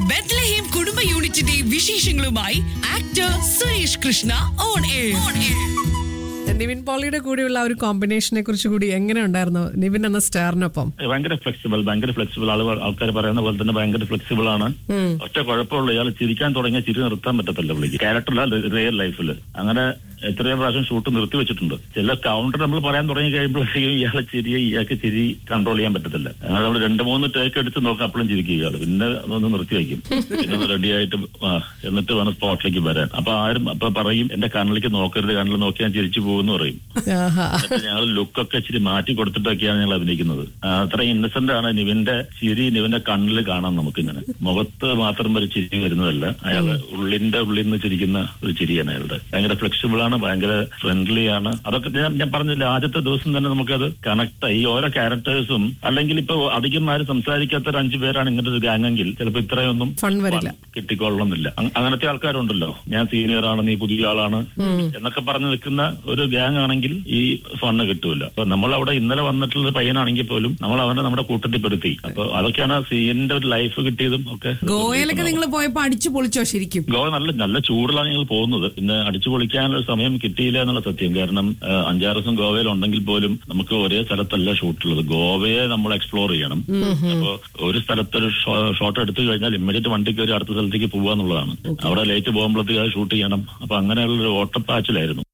ബെത്ലഹേം കുടുംബ യൂണിറ്റിന്റെ വിശേഷങ്ങളുമായി actor Suresh Krishna on air Nivin പോളിയുടെ കൂടെയുള്ള ആ ഒരു കോമ്പിനേഷനെ കുറിച്ച് കൂടി എങ്ങനെ ഉണ്ടായിരുന്നു നിവിൻ എന്ന സ്റ്റാറിനൊപ്പം ഭയങ്കര ഫ്ലെക്സിബിൾ ഭയങ്കര ഫ്ലെക്സിബിൾ ആളുകൾ ആൾക്കാർ പറയുന്ന പോലെ തന്നെ ഭയങ്കര ഫ്ലെക്സിബിൾ ആണ് ഒറ്റ കുഴപ്പമുള്ള ഇയാൾ ചിരിക്കാൻ തുടങ്ങിയ ചിരി നിർത്താൻ പറ്റത്തില്ല പുള്ളിക്ക് ക്യാരക്ടറില്ല റിയൽ ലൈഫിൽ അങ്ങനെ എത്രയോ പ്രാവശ്യം ഷൂട്ട് നിർത്തി വെച്ചിട്ടുണ്ട് ചില കൗണ്ടർ നമ്മൾ പറയാൻ തുടങ്ങി കഴിയുമ്പോഴേക്കും ഇയാളെ ചിരി ഇയാൾക്ക് ചിരി കൺട്രോൾ ചെയ്യാൻ പറ്റത്തില്ല അങ്ങനെ നമ്മൾ രണ്ട് മൂന്ന് ടേക്ക് എടുത്ത് നോക്കാം അപ്പോഴും ചിരിക്കുക ഇയാൾ പിന്നെ അതൊന്ന് നിർത്തി വയ്ക്കും പിന്നെ ഒന്ന് റെഡി ആയിട്ട് ആ, എന്നിട്ട് വേണം സ്പോട്ടിലേക്ക് വരാൻ അപ്പൊ ആരും അപ്പൊ പറയും എന്റെ കണ്ണിലേക്ക് നോക്കരുത് കണ്ണിൽ നോക്കി ഞാൻ ചിരിച്ചു പോകുമെന്ന് പറയും ആഹാ. എന്നിട്ട് ഞങ്ങൾ ലുക്കൊക്കെ ഇച്ചിരി മാറ്റി കൊടുത്തിട്ടൊക്കെയാണ് ഞങ്ങൾ അഭിനയിക്കുന്നത് ആ, അത്രയും ഇന്നസെന്റ് ആണ് നിവിന്റെ ചിരി നിവിന്റെ കണ്ണിൽ കാണാം നമുക്ക് ഇങ്ങനെ മുഖത്ത് മാത്രം ഒരു ചിരി വരുന്നതല്ല അയാള് ഉള്ളിന്റെ ഉള്ളിൽ നിന്ന് ചിരിക്കുന്ന ഒരു ചിരിയാണ് അയാളുടെ ഭയങ്കര ഫ്ലെക്സിബിൾ ആണ് ഭയങ്കര ഫ്രണ്ട്ലി ആണ് അതൊക്കെ ഞാൻ ഞാൻ പറഞ്ഞില്ല ആദ്യത്തെ ദിവസം തന്നെ നമുക്കത് കണക്ട് ഈ ഓരോ ക്യാരക്ടേഴ്സും അല്ലെങ്കിൽ ഇപ്പൊ അധികം ആരും സംസാരിക്കാത്ത ഒരു അഞ്ചു പേരാണ് ഇങ്ങനത്തെ ഒരു ഗാങ്ങെങ്കിൽ ചിലപ്പോ ഇത്രയൊന്നും ഫൺ വരില്ല കിട്ടിക്കൊള്ളണമെന്നില്ല അങ് അങ്ങനത്തെ ആൾക്കാരുണ്ടല്ലോ ഞാൻ സീനിയർ ആണ് നീ പുതിയ ആളാണ് എന്നൊക്കെ പറഞ്ഞ് നിൽക്കുന്ന ഒരു ഗ്യാങ് ആണെങ്കിൽ ഈ ഫണ്ട് കിട്ടൂല അപ്പൊ നമ്മൾ അവിടെ ഇന്നലെ വന്നിട്ടുള്ള ഒരു പയ്യനാണെങ്കിൽ പോലും നമ്മൾ അവനെ നമ്മുടെ കൂട്ടത്തിൽ പെടുത്തി അപ്പൊ അതൊക്കെയാണ് ആ സീനിന്റെ ഒരു ലൈഫ് കിട്ടിയതും ഒക്കെ ഗോവയിലൊക്കെ നിങ്ങൾ പോയപ്പോ അടിച്ചു പൊളിച്ചോ ശരിക്കും ഗോവ നല്ല നല്ല ചൂടിലാണ് ഞങ്ങൾ പോകുന്നത് പിന്നെ അടിച്ചു പൊളിക്കാനുള്ള സമയം കിട്ടിയില്ല എന്നുള്ള സത്യം കാരണം ആ, അഞ്ചാറ് ദിവസം ഗോവയിൽ ഉണ്ടെങ്കിൽ പോലും നമുക്ക് ഒരേ സ്ഥലത്തല്ല ഷൂട്ടുള്ളത് ഗോവയെ നമ്മൾ എക്സ്പ്ലോർ ചെയ്യണം അപ്പൊ ഒരു സ്ഥലത്ത് ഒരു ഷോട്ട് എടുത്തു കഴിഞ്ഞാൽ ഇമ്മീഡിയറ്റ് വണ്ടി കയറി അടുത്ത സ്ഥലത്തേക്ക് പോവാന്നുള്ളതാണ് അവിടെ ലേറ്റ് പോകുമ്പോഴത്തേക്ക് അത് ഷൂട്ട് ചെയ്യണം അപ്പൊ അങ്ങനെയുള്ള ഒരു ഓട്ടപ്പാച്ചിലായിരുന്നു